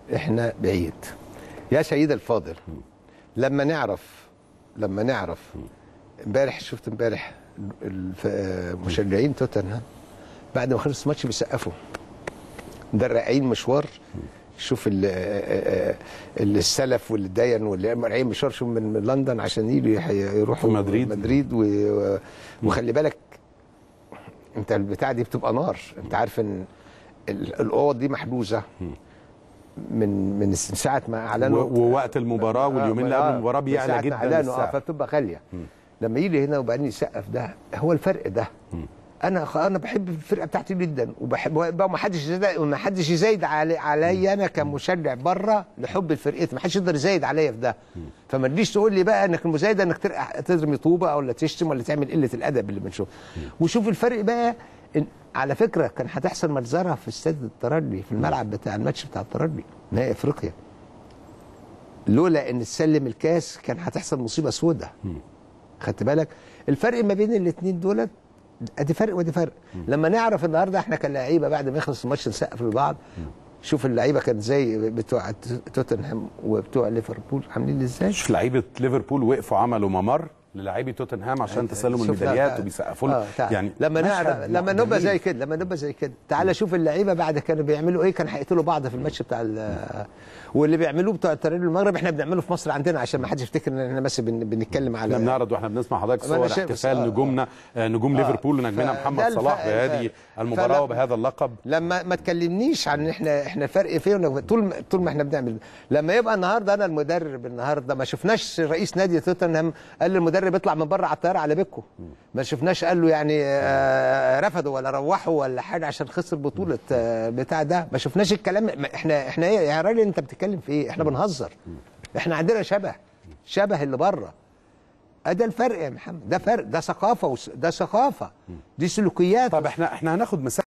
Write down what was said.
احنا بعيد يا سيد الفاضل لما نعرف لما نعرف امبارح شفت امبارح الف- آه، مشجعين توتنهام بعد ما خلص الماتش بيسقفوا ده رايحين مشوار شوف ال- آه، آه، اللي السلف واللي داين واللي رايحين مشوار شوف من من لندن عشان يجوا يح- يروحوا في مدريد. مدريد و- وخلي بالك انت البتاع دي بتبقى نار انت عارف ان ال- الاوض دي محجوزه من من ساعه ما اعلنوا و- ووقت المباراه واليومين اللي قبل المباراه من بيعلى ساعة ما جدا اعلنوا اه السعر. فبتبقى غاليه لما يجي هنا وبعدين يسقف ده هو الفرق ده انا خ- انا بحب الفرقه بتاعتي جدا وبحب وما حدش يزايد ما حدش يزايد علي عليا انا كمشجع بره لحب الفرقتي ما حدش يقدر يزايد عليا في ده فما تجيش تقول لي بقى انك المزايده انك ترقع ترمي طوبه او لا تشتم ولا تعمل قله الادب اللي بنشوفه وشوف الفرق بقى إن على فكره كان هتحصل مجزره في استاد الترجي في الملعب بتاع الماتش بتاع الترجي نهائي افريقيا لولا ان تسلم الكاس كان هتحصل مصيبه سودة خدت بالك الفرق ما بين الاثنين دولت ادي فرق ودي فرق لما نعرف النهارده احنا كلاعيبه بعد ما يخلص الماتش نسقف لبعض شوف اللعيبه كانت زي بتوع توتنهام وبتوع ليفربول عاملين ازاي شوف لعيبه ليفربول وقفوا عملوا ممر للاعيبي توتنهام عشان تسلم شوف الميداليات ده- وبيسقفوا آه، لهم. تعال. يعني لما مشهد نعرف لما نبقى جميل. زي كده لما نبقى زي كده تعالى شوف اللعيبه بعد كانوا بيعملوا ايه كان هيقتلوا بعض في الماتش بتاع ال- واللي بيعملوه بتوع الترجي المغرب احنا بنعمله في مصر عندنا عشان ما حدش يفتكر ان احنا بس بن- بنتكلم على احنا بنعرض واحنا بنسمع حضرتك ما أنا صور شايف- احتفال آه، نجومنا آه، نجوم آه، ليفربول ونجمنا فده محمد صلاح الفرق- بهذه الفرق. المباراه فلا- وبهذا اللقب لما ما تكلمنيش عن احنا احنا الفرق فين ونج- طول ما طول ما احنا بنعمل لما يبقى النهارده انا المدرب النهارده ما شفناش رئيس نادي توتنهام قال للمدرب اطلع من بره على الطياره على بيتكم ما شفناش قال له يعني آه، رفضوا ولا روحوا ولا حاجه عشان خسر بطوله آه، بتاع ده ما شفناش الكلام ما احنا احنا ايه يا راجل انت بتتكلم في ايه احنا بنهزر احنا عندنا شبه شبه اللي بره ده الفرق يا محمد ده فرق ده ثقافه وس- ده ثقافه دي سلوكيات طب احنا احنا هناخد مساحه